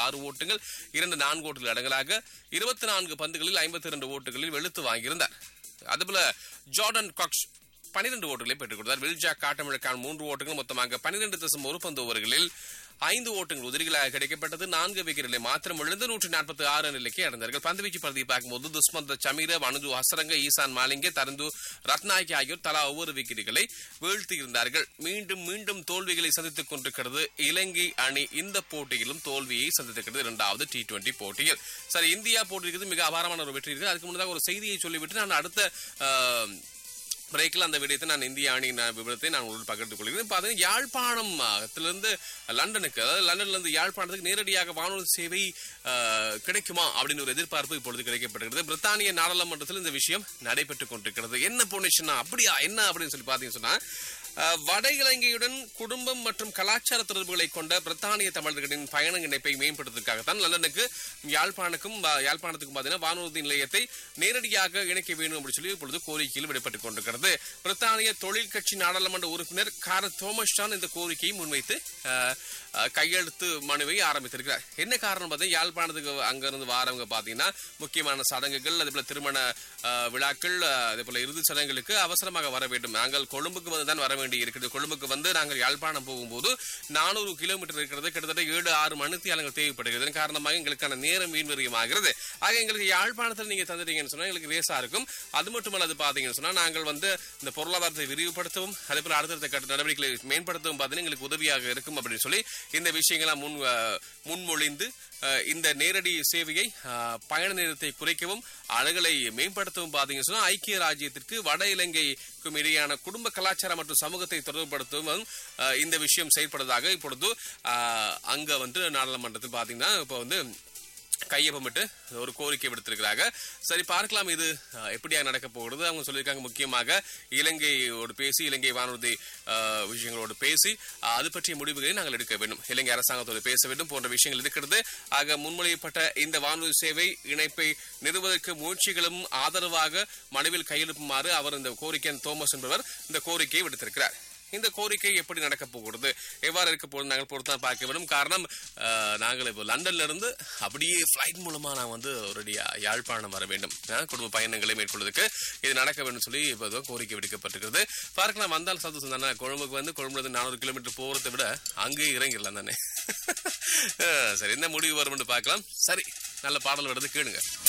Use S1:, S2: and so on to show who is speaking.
S1: ஆறு ஓட்டங்கள் இரண்டு நான்கு ஓட்டுகள் அடங்கலாக இருபத்தி நான்கு பந்துகளில் ஐம்பத்தி இரண்டு ஓட்டுகளில் வெளுத்து வாங்கியிருந்தார் அதுபோல ஜார்டன் காக்ஸ் பனிரெண்டு ஓட்டுகளை பெற்றுக் கொடுத்தார் வில்ஜாக் காட்டமிழக்கான் மூன்று ஓட்டுகள் மொத்தமாக பனிரெண்டு தசம் ஒரு பந்து ஓவர்களில் ஐந்து ஓட்டங்கள் உதிரிகளாக கிடைக்கப்பட்டது நான்கு விக்கெட்டுகளை மாத்திரம் விழுந்து நூற்றி நாற்பத்தி ஆறு நிலைக்கு அடைந்தார்கள் பந்துவீச்சு பகுதியை பார்க்கும்போது துஸ்மந்த சமீர வனுஜு ஹசரங்க ஈசான் மாலிங்கே தரந்து ரத்நாயகி ஆகியோர் தலா ஒவ்வொரு விக்கெட்டுகளை வீழ்த்தியிருந்தார்கள் மீண்டும் மீண்டும் தோல்விகளை சந்தித்துக் கொண்டிருக்கிறது இலங்கை அணி இந்த போட்டியிலும் தோல்வியை சந்தித்திருக்கிறது இரண்டாவது டி டுவெண்டி போட்டியில் சரி இந்தியா போட்டிருக்கிறது மிக அபாரமான ஒரு வெற்றி இருக்குது அதுக்கு முன்னதாக ஒரு செய்தியை சொல்லிவிட்டு நான் அடுத்த ஆஹ், பிரேக்கில் அந்த விடயத்தை நான் இந்திய அணியின் விவரத்தை நான் உங்களுக்கு பகிர்ந்து கொள்கிறேன் பார்த்தீங்கன்னா யாழ்ப்பாணத்திலிருந்து லண்டனுக்கு அதாவது லண்டன்ல இருந்து யாழ்ப்பாணத்துக்கு நேரடியாக வானொலி சேவை ஆஹ், கிடைக்குமா அப்படின்னு ஒரு எதிர்பார்ப்பு இப்பொழுது கிடைக்கப்பட்டிருக்கிறது பிரித்தானிய நாடாளுமன்றத்தில் இந்த விஷயம் நடைபெற்றுக் கொண்டிருக்கிறது என்ன பொன்னிஷனா அப்படியா என்ன அப்படின்னு சொல்லி பார்த்தீங்கன்னு சொன்னா ஆஹ், வட இலங்கையுடன் குடும்பம் மற்றும் கலாச்சார தொடர்புகளை கொண்ட பிரித்தானிய தமிழர்களின் பயண இணைப்பை மேம்படுத்துவதற்காகத்தான் லண்டனுக்கு யாழ்ப்பாணுக்கும் வா- யாழ்ப்பாணத்துக்கும் பார்த்தீங்கன்னா வானூர்தி நிலையத்தை நேரடியாக இணைக்க வேண்டும் அப்படின்னு சொல்லி இப்பொழுது கோரிக்கையில் விடப்பட்டுக் கொண்டிருக்கிறது பிரித்தானிய தொழில் கட்சி நாடாளுமன்ற உறுப்பினர் கார தோமஸ் ஜான் இந்த கோரிக்கையை முன்வைத்து ஆஹ், ஆஹ், கையெழுத்து மனுவை ஆரம்பித்திருக்கிறார் என்ன காரணம் பார்த்தீங்கன்னா யாழ்ப்பாணத்துக்கு அங்கிருந்து வாரவங்க பார்த்தீங்கன்னா முக்கியமான சடங்குகள் அதே போல திருமண ஆஹ், விழாக்கள் ஆஹ், அதே போல இறுதி சடங்குகளுக்கு அவசரமாக வர வேண்டும் நாங்கள் கொழும்புக்கு வந்து தான் வர வேண்டி இருக்கிறது கொழும்புக்கு வந்து நாங்கள் யாழ்ப்பாணம் போகும்போது நானூறு கிலோமீட்டர் இருக்கிறது கிட்டத்தட்ட ஏழு ஆறு மணித்தியாலங்கள் தேவைப்படுகிறது இதன் காரணமாக எங்களுக்கான நேரம் வீண்வரியமாகிறது ஆக எங்களுக்கு யாழ்ப்பாணத்தில் நீங்க தந்துட்டீங்கன்னு சொன்னா எங்களுக்கு லேசா இருக்கும் அது மட்டுமல்ல அது பாத்தீங்கன்னு சொன்னா நாங்கள் வந்து இந்த பொருளாதாரத்தை விரிவுபடுத்தவும் அதே போல அடுத்தடுத்த கட்ட நடவடிக்கைகளை மேம்படுத்தவும் பார்த்தீங்கன்னா எங்களுக்கு உதவியாக இருக்கும் அப்படின்னு சொல்லி இந்த விஷயங்களை முன் அஹ், முன்மொழிந்து அஹ், இந்த நேரடி சேவையை அஹ், பயண நேரத்தை குறைக்கவும் அழகலை மேம்படுத்தவும் பார்த்தீங்கன்னு சொன்னா ஐக்கிய ராஜ்யத்திற்கு வட இலங்கைக்கும் இடையான குடும்ப கலாச்சாரம் மற்றும் சமூகத்தை தொடர்புபடுத்தவும் அஹ், இந்த விஷயம் செயல்படுவதாக இப்பொழுது அஹ், அங்க வந்து நாடாளுமன்றத்தில் பார்த்தீங்கன்னா இப்போ வந்து கையொப்பமிட்டு ஒரு கோரிக்கை விடுத்திருக்கிறாங்க சரி பார்க்கலாம் இது அஹ், எப்படியாக நடக்க போகிறது அவங்க சொல்லியிருக்காங்க முக்கியமாக இலங்கையோடு பேசி இலங்கை வானூர்தி அஹ், விஷயங்களோடு பேசி அஹ், அது பற்றிய முடிவுகளை நாங்கள் எடுக்க வேண்டும் இலங்கை அரசாங்கத்தோடு பேச வேண்டும் போன்ற விஷயங்கள் இருக்கிறது ஆக முன்மொழியப்பட்ட இந்த வானூர்தி சேவை இணைப்பை நிறுவதற்கு முயற்சிகளும் ஆதரவாக மனுவில் கையெழுப்புமாறு அவர் இந்த கோரிக்கை தோமஸ் என்பவர் இந்த கோரிக்கையை விடுத்திருக்கிறார் இந்த கோரிக்கை எப்படி நடக்க போகிறது எவ்வாறு இருக்க போகுது நாங்கள் பொறுத்தான் பார்க்க வேண்டும் காரணம் அஹ், நாங்கள் இப்போ லண்டன்ல இருந்து அப்படியே ஃபிளைட் மூலமா நான் வந்து ஒரு யாழ்ப்பாணம் வர வேண்டும் அஹ், குடும்ப பயணங்களை மேற்கொள்வதற்கு இது நடக்க வேண்டும் சொல்லி இப்போ ஏதோ கோரிக்கை விடுக்கப்பட்டிருக்கிறது பார்க்கலாம் வந்தால் சந்தோஷம் தானே கொழும்புக்கு வந்து கொழும்புல இருந்து நானூறு கிலோமீட்டர் போறதை விட அங்கேயே இறங்கிடலாம் தானே அஹ், சரி என்ன முடிவு வரும்னு பார்க்கலாம் சரி நல்ல பாடல் வருது கேளுங்க